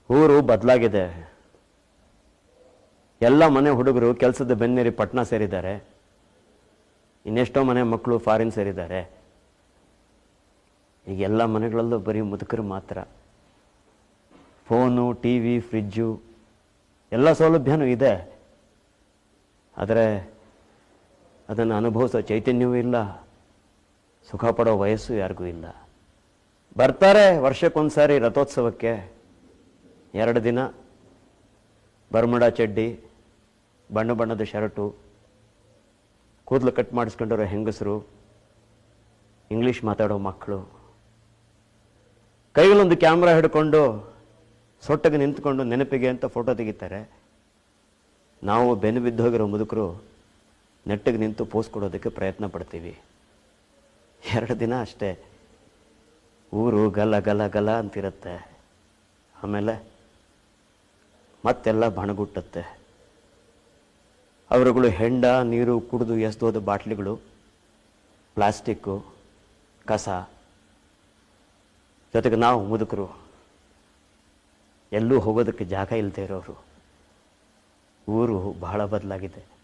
ಊರು ಬದಲಾಗಿದೆ ಎಲ್ಲ ಮನೆ ಹುಡುಗರು ಕೆಲಸದ ಬೆನ್ನೇರಿ ಪಟ್ನಾ ಸೇರಿದ್ದಾರೆ ಇನ್ನೆಷ್ಟೋ ಮನೆ ಮಕ್ಕಳು ಫಾರಿನ್ ಸೇರಿದ್ದಾರೆ ಈಗ ಎಲ್ಲ ಮನೆಗಳಲ್ಲೂ ಬರೀ ಮುದುಕರು ಮಾತ್ರ ಫೋನು ಟಿ ವಿ ಫ್ರಿಜ್ಜು ಎಲ್ಲ ಸೌಲಭ್ಯನೂ ಇದೆ ಆದರೆ ಅದನ್ನು ಅನುಭವಿಸೋ ಚೈತನ್ಯವೂ ಇಲ್ಲ ಸುಖ ಪಡೋ ವಯಸ್ಸು ಯಾರಿಗೂ ಇಲ್ಲ ಬರ್ತಾರೆ ವರ್ಷಕ್ಕೊಂದ್ಸಾರಿ ರಥೋತ್ಸವಕ್ಕೆ ಎರಡು ದಿನ ಬರ್ಮುಡ ಚಡ್ಡಿ ಬಣ್ಣ ಬಣ್ಣದ ಶರ್ಟು ಕೂದಲು ಕಟ್ ಮಾಡಿಸ್ಕೊಂಡಿರೋ ಹೆಂಗಸರು ಇಂಗ್ಲೀಷ್ ಮಾತಾಡೋ ಮಕ್ಕಳು ಕೈಗಳೊಂದು ಕ್ಯಾಮ್ರಾ ಹಿಡ್ಕೊಂಡು ಸೊಟ್ಟಗೆ ನಿಂತ್ಕೊಂಡು ನೆನಪಿಗೆ ಅಂತ ಫೋಟೋ ತೆಗಿತಾರೆ ನಾವು ಬೆನ್ನು ಬಿದ್ದು ಹೋಗಿರೋ ಮುದುಕರು ನೆಟ್ಟಿಗೆ ನಿಂತು ಪೋಸ್ ಕೊಡೋದಕ್ಕೆ ಪ್ರಯತ್ನ ಪಡ್ತೀವಿ ಎರಡು ದಿನ ಅಷ್ಟೇ ಊರು ಗಲ ಗಲ ಗಲ ಅಂತಿರುತ್ತೆ ಆಮೇಲೆ ಮತ್ತೆಲ್ಲ ಬಣಗುಟ್ಟತ್ತೆ ಅವರುಗಳು ಹೆಂಡ ನೀರು ಕುಡಿದು ಎಸ್ದೋದ ಬಾಟ್ಲಿಗಳು ಪ್ಲಾಸ್ಟಿಕ್ಕು ಕಸ ಜೊತೆಗೆ ನಾವು ಮುದುಕರು ಎಲ್ಲೂ ಹೋಗೋದಕ್ಕೆ ಜಾಗ ಇಲ್ಲದೆ ಇರೋರು ಊರು ಬಹಳ ಬದಲಾಗಿದೆ